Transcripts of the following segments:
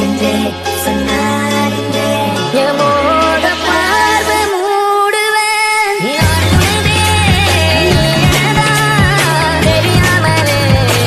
செஞ்சே சொன்னாருங்க எமோட பார்வை மூடுவேன் நானுமே நீதான் தெரியாமலே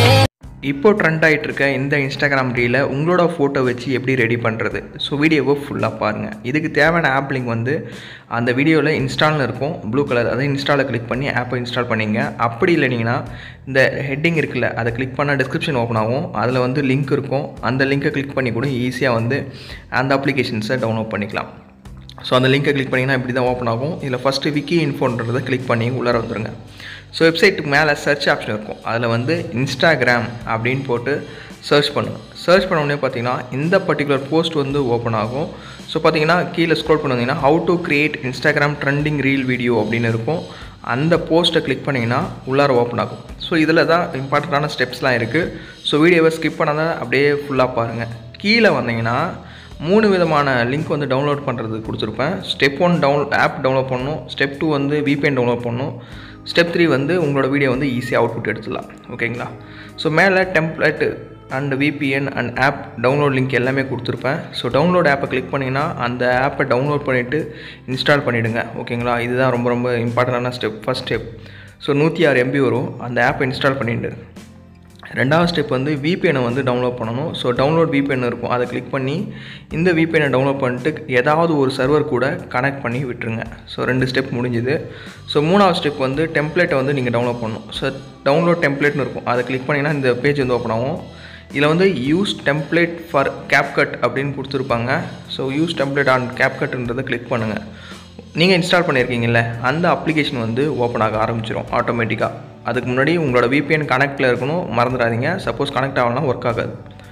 இப்போ ட்ரெண்ட் ஆகிட்டு இருக்க இந்த இன்ஸ்டாகிராம் ரீலை உங்களோட ஃபோட்டோ வச்சு எப்படி ரெடி பண்ணுறது ஸோ வீடியோவை ஃபுல்லாக பாருங்கள் இதுக்கு தேவையான ஆப் லிங்க் வந்து அந்த வீடியோவில் இன்ஸ்டால்னு இருக்கும் ப்ளூ கலர் அதை இன்ஸ்டாலில் கிளிக் பண்ணி ஆப்பை இன்ஸ்டால் பண்ணிங்க அப்படி இல்லைனீங்கன்னா இந்த ஹெட்டிங் இருக்குல்ல அதை கிளிக் பண்ணால் டிஸ்கிரிப்ஷன் ஓப்பன் ஆகும் அதில் வந்து லிங்க் இருக்கும் அந்த லிங்க்கை கிளிக் பண்ணி கூட ஈஸியாக வந்து அந்த அப்ளிகேஷன்ஸை டவுன்லோட் பண்ணிக்கலாம் ஸோ அந்த லிங்கை கிளிக் பண்ணிங்கன்னா இப்படி தான் ஓப்பன் ஆகும் இதில் ஃபஸ்ட்டு விக்கி இன்ஃபோன்றதை கிளிக் பண்ணி உள்ளார வந்துருங்க ஸோ வெப்சைட்டுக்கு மேலே சர்ச் ஆப்ஷன் இருக்கும் அதில் வந்து இன்ஸ்டாகிராம் அப்படின்னு போட்டு சர்ச் பண்ணுங்கள் சர்ச் பண்ண உடனே பார்த்தீங்கன்னா இந்த பர்டிகுலர் போஸ்ட் வந்து ஓப்பன் ஆகும் ஸோ பார்த்தீங்கன்னா கீழே ஸ்க்ரோல் பண்ணி வந்தீங்கன்னா how to create Instagram trending reel video அப்படின்னு இருக்கும் அந்த போஸ்ட்டை கிளிக் பண்ணிங்கன்னா உள்ளார ஓப்பன் ஆகும் ஸோ இதில் தான் இம்பார்ட்டண்ட்டான ஸ்டெப்ஸ்லாம் இருக்குது ஸோ வீடியோவை ஸ்கிப் பண்ணாத அப்படியே ஃபுல்லாக பாருங்கள் கீழே வந்தீங்கன்னா மூணு விதமான லிங்க் வந்து டவுன்லோட் பண்ணுறது கொடுத்துருப்பேன் step one down app download பண்ணணும் ஸ்டெப் டூ வந்து VPN டவுன்லோட் பண்ணணும் ஸ்டெப் த்ரீ வந்து உங்களோட வீடியோ வந்து ஈஸியாக அவுட்புட் எடுத்துடலாம் ஓகேங்களா ஸோ மேலே template and VPN and app download link எல்லாமே கொடுத்துருப்பேன் ஸோ டவுன்லோட் ஆப்பை கிளிக் பண்ணிங்கன்னா அந்த ஆப்பை டவுன்லோட் பண்ணிவிட்டு இன்ஸ்டால் பண்ணிவிடுங்க ஓகேங்களா இதுதான் ரொம்ப ரொம்ப இம்பார்ட்டண்டான ஸ்டெப் ஃபஸ்ட் ஸ்டெப் ஸோ நூற்றி ஆறு எம்பி வரும் அந்த ஆப்பை இன்ஸ்டால் பண்ணிவிட்டு ரெண்டாவது ஸ்டெப் வந்து VPN-ஐ வந்து டவுன்லோட் பண்ணணும் ஸோ டவுன்லோட் VPN இருக்கும் அதை கிளிக் பண்ணி இந்த VPN-ஐ டவுன்லோட் பண்ணிட்டு ஏதாவது ஒரு சர்வர் கூட கனெக்ட் பண்ணி விட்டுருங்க ஸோ ரெண்டு ஸ்டெப் முடிஞ்சுது ஸோ மூணாவது ஸ்டெப் வந்து டெம்ப்ளேட்டை வந்து நீங்கள் டவுன்லோட் பண்ணணும் ஸோ டவுன்லோட் டெம்ப்ளேட்னு இருக்கும் அதை கிளிக் பண்ணிங்கன்னா இந்த பேஜ் வந்து ஓப்பன் ஆகும் இதில் வந்து யூஸ் டெம்ப்ளேட் ஃபார் CapCut அப்படின்னு கொடுத்துருப்பாங்க ஸோ யூஸ் டெம்ப்ளேட் ஆன் CapCutன்றதை கிளிக் பண்ணுங்கள் நீங்கள் இன்ஸ்டால் பண்ணியிருக்கீங்கல்ல அந்த அப்ளிகேஷன் வந்து ஓப்பன் ஆக ஆரம்பிச்சிடும் ஆட்டோமேட்டிக்காக அதுக்கு முன்னாடி உங்களோட VPN கனெக்டில் இருக்கணும் மறந்துடாதீங்க சப்போஸ் கனெக்ட் ஆகலாம் ஒர்க் ஆகாது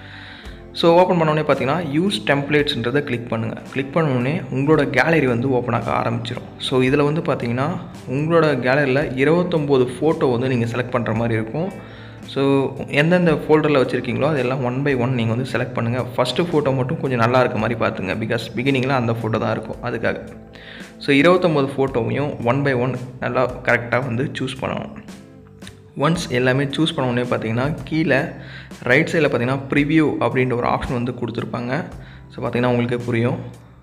ஸோ ஓப்பன் பண்ணோடனே பார்த்தீங்கன்னா யூஸ் டெம்ப்ளேட்ஸ்ன்றதை கிளிக் பண்ணுங்கள் கிளிக் பண்ணோடனே உங்களோட கேலரி வந்து ஓப்பன் ஆக ஆரம்பிச்சிடும் ஸோ இதில் வந்து பார்த்தீங்கன்னா உங்களோட கேலரியில் இருபத்தொம்போது ஃபோட்டோ வந்து நீங்கள் செலக்ட் பண்ணுற மாதிரி இருக்கும் ஸோ எந்தெந்த ஃபோல்டரில் வச்சுருக்கீங்களோ அதெல்லாம் ஒன் பை ஒன் நீங்கள் வந்து செலக்ட் பண்ணுங்கள் ஃபஸ்ட்டு ஃபோட்டோ மட்டும் கொஞ்சம் நல்லா இருக்க மாதிரி பார்த்துங்க பிகாஸ் பிகினிங்கில் அந்த ஃபோட்டோ தான் இருக்கும் அதுக்காக ஸோ இருபத்தொம்போது ஃபோட்டோவையும் ஒன் பை ஒன் நல்லா கரெக்டாக வந்து சூஸ் பண்ணணும் ஒன்ஸ் எல்லாமே சூஸ் பண்ண உடனே பார்த்தீங்கன்னா கீழே ரைட் சைடில் பார்த்தீங்கன்னா ப்ரிவ்யூ அப்படின்ற ஒரு ஆப்ஷன் வந்து கொடுத்துருப்பாங்க ஸோ பார்த்தீங்கன்னா உங்களுக்கு புரியும்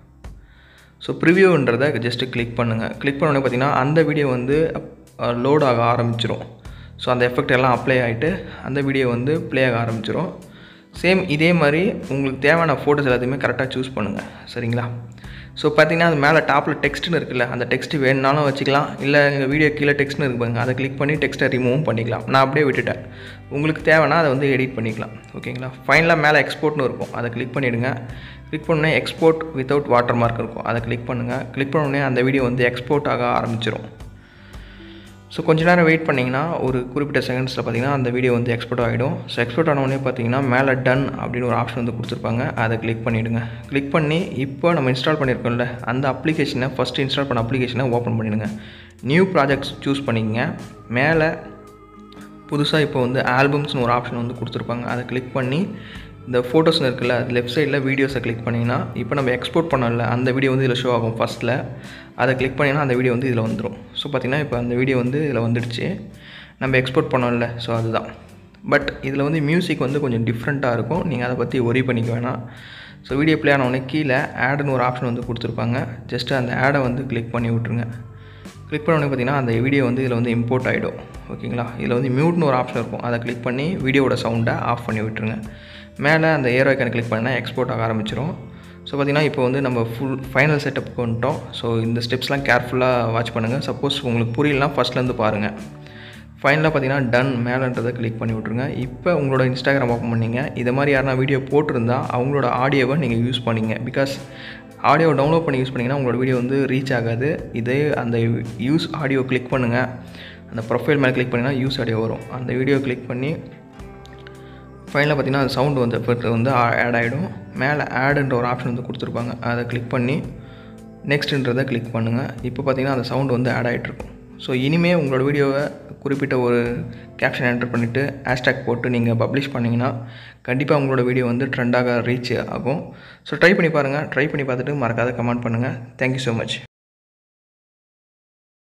ஸோ ப்ரிவ்யூன்றதை ஜஸ்ட்டு கிளிக் பண்ணுங்கள் கிளிக் பண்ண உடனே பார்த்தீங்கன்னா அந்த வீடியோ வந்து லோட் ஆக ஆரம்பிச்சிரும் ஸோ அந்த எஃபெக்ட் எல்லாம் அப்ளை ஆகிட்டு அந்த வீடியோ வந்து ப்ளே ஆக ஆரம்பிச்சிரும் சேம் இதே மாதிரி உங்களுக்கு தேவையான ஃபோட்டோஸ் எல்லாத்தையுமே கரெக்டாக சூஸ் பண்ணுங்கள் சரிங்களா ஸோ பார்த்தீங்கன்னா அது மேலே டாப்பில் டெக்ஸ்ட்னு இருக்குல்ல அந்த டெக்ஸ்ட் வேணுனாலும் வச்சுக்கலாம் இல்லை எங்கள் வீடியோ கீழே டெக்ஸ்ட்னு இருக்கு பாருங்க அதை கிளிக் பண்ணி டெக்ஸ்ட்டை ரிமூவும் பண்ணிக்கலாம் நான் அப்படியே விட்டுட்டேன் உங்களுக்கு தேவைன்னா அதை வந்து எடிட் பண்ணிக்கலாம் ஓகேங்களா ஃபைனலாக மேலே எக்ஸ்போர்ட்னு இருக்கும் அதை கிளிக் பண்ணிவிடுங்க கிளிக் பண்ணோடனே எக்ஸ்போர்ட் வித்தவுட் வாட்டர் மார்க் இருக்கும் அதை கிளிக் பண்ணுங்கள் கிளிக் பண்ணோடனே அந்த வீடியோ வந்து எக்ஸ்போர்ட் ஆக ஆரம்பிச்சிடும் ஸோ கொஞ்ச நேரம் வெயிட் பண்ணிங்கன்னா ஒரு குறிப்பிட்ட செகண்ட்ஸில் பார்த்தீங்கன்னா அந்த வீடியோ வந்து எக்ஸ்போர்ட் ஆகிடும் ஸோ எக்ஸ்போர்ட் ஆனவுடனே பார்த்தீங்கன்னா மேலே டன் அப்படின்னு ஒரு ஆப்ஷன் வந்து கொடுத்துருப்பாங்க அதை கிளிக் பண்ணிவிடுங்க கிளிக் பண்ணி இப்போ நம்ம இன்ஸ்டால் பண்ணியிருக்கோம்ல அந்த அப்ளிகேஷனை ஃபஸ்ட்டு இன்ஸ்டால் பண்ண அப்ளிகேஷனை ஓப்பன் பண்ணிவிடுங்க நியூ ப்ராஜெக்ட்ஸ் சூஸ் பண்ணிக்கங்க மேலே புதுசாக இப்போ வந்து ஆல்பம்ஸ்னு ஒரு ஆப்ஷன் வந்து கொடுத்துருப்பாங்க அதை கிளிக் பண்ணி இந்த ஃபோட்டோஸ்னு இருக்குல்ல லெஃப்ட் சைடில் வீடியோஸை கிளிக் பண்ணிங்கன்னா இப்போ நம்ம எக்ஸ்போர்ட் பண்ணல அந்த வீடியோ வந்து இதில் ஷோ ஆகும் ஃபஸ்ட்டில் அதை கிளிக் பண்ணிங்கன்னா அந்த வீடியோ வந்து இதில் வந்துடும் ஸோ பார்த்தீங்கன்னா இப்போ அந்த வீடியோ வந்து இதில் வந்துடுச்சு நம்ம எக்ஸ்போர்ட் பண்ணோம்ல ஸோ அதுதான் பட் இதில் வந்து மியூசிக் வந்து கொஞ்சம் டிஃப்ரெண்ட்டாக இருக்கும் நீங்கள் அதை பற்றி ஒரி பண்ணிக்க வேணாம் ஸோ வீடியோ ப்ளே ஆனவுடனே கீழே ஆடுன்னு ஒரு ஆப்ஷன் வந்து கொடுத்துருப்பாங்க ஜஸ்ட்டு அந்த ஆடை வந்து கிளிக் பண்ணி விட்ருங்க கிளிக் பண்ண உடனே பார்த்தீங்கன்னா அந்த வீடியோ வந்து இதில் வந்து இம்போர்ட் ஆகிடும் ஓகேங்களா இதில் வந்து மியூட்னு ஒரு ஆப்ஷன் இருக்கும் அதை கிளிக் பண்ணி வீடியோவோட சவுண்டை ஆஃப் பண்ணி விட்டுருங்க மேலே அந்த ஏரோ ஐக்கனை கிளிக் பண்ணால் எக்ஸ்போர்ட் ஆக ஆரம்பிச்சிடும் ஸோ பார்த்தீங்கன்னா இப்போ வந்து நம்ம ஃபுல் ஃபைனல் செட்டப்புக்கு வந்துட்டோம் ஸோ இந்த ஸ்டெப்ஸ்லாம் கேர்ஃபுல்லாக வாட்ச் பண்ணுங்கள் சப்போஸ் உங்களுக்கு புரியலனா ஃபஸ்ட்லேருந்து பாருங்கள் ஃபைனலாக பார்த்தீங்கன்னா டன் மேலேன்றதை கிளிக் பண்ணி விட்ருங்க இப்போ உங்களோட இன்ஸ்டாகிராம் ஓப்பன் பண்ணிங்க இது மாதிரி யாருனா வீடியோ போட்டிருந்தா அவங்களோட ஆடியோவை நீங்கள் யூஸ் பண்ணிங்க பிகாஸ் ஆடியோ டவுன்லோட் பண்ணி யூஸ் பண்ணிங்கன்னா உங்களோட வீடியோ வந்து ரீச் ஆகாது இதே அந்த யூஸ் ஆடியோ கிளிக் பண்ணுங்கள் அந்த ப்ரொஃபைல் மேலே கிளிக் பண்ணிங்கன்னா யூஸ் ஆடியோ வரும் அந்த வீடியோ கிளிக் பண்ணி ஃபைனலாக பார்த்தீங்கன்னா அந்த சவுண்டு வந்து எஃபெக்ட் வந்து ஆட் ஆகிடும் மேலே ஆடுன்ற ஒரு ஆப்ஷன் வந்து கொடுத்துருப்பாங்க அதை கிளிக் பண்ணி நெக்ஸ்ட்டுன்றதை கிளிக் பண்ணுங்கள் இப்போ பார்த்தீங்கன்னா அந்த சவுண்டு வந்து ஆட் ஆகிட்ருக்கும் ஸோ இனிமேல் உங்களோட வீடியோவை குறிப்பிட்ட ஒரு கேப்ஷன் என்டர் பண்ணிவிட்டு ஹேஷ்டேக் போட்டு நீங்கள் பப்ளிஷ் பண்ணிங்கன்னா கண்டிப்பாக உங்களோட வீடியோ வந்து ட்ரெண்டாக ரீச் ஆகும் ஸோ ட்ரை பண்ணி பாருங்கள் ட்ரை பண்ணி பார்த்துட்டு மறக்காத கமெண்ட் பண்ணுங்கள் தேங்க்யூ ஸோ மச்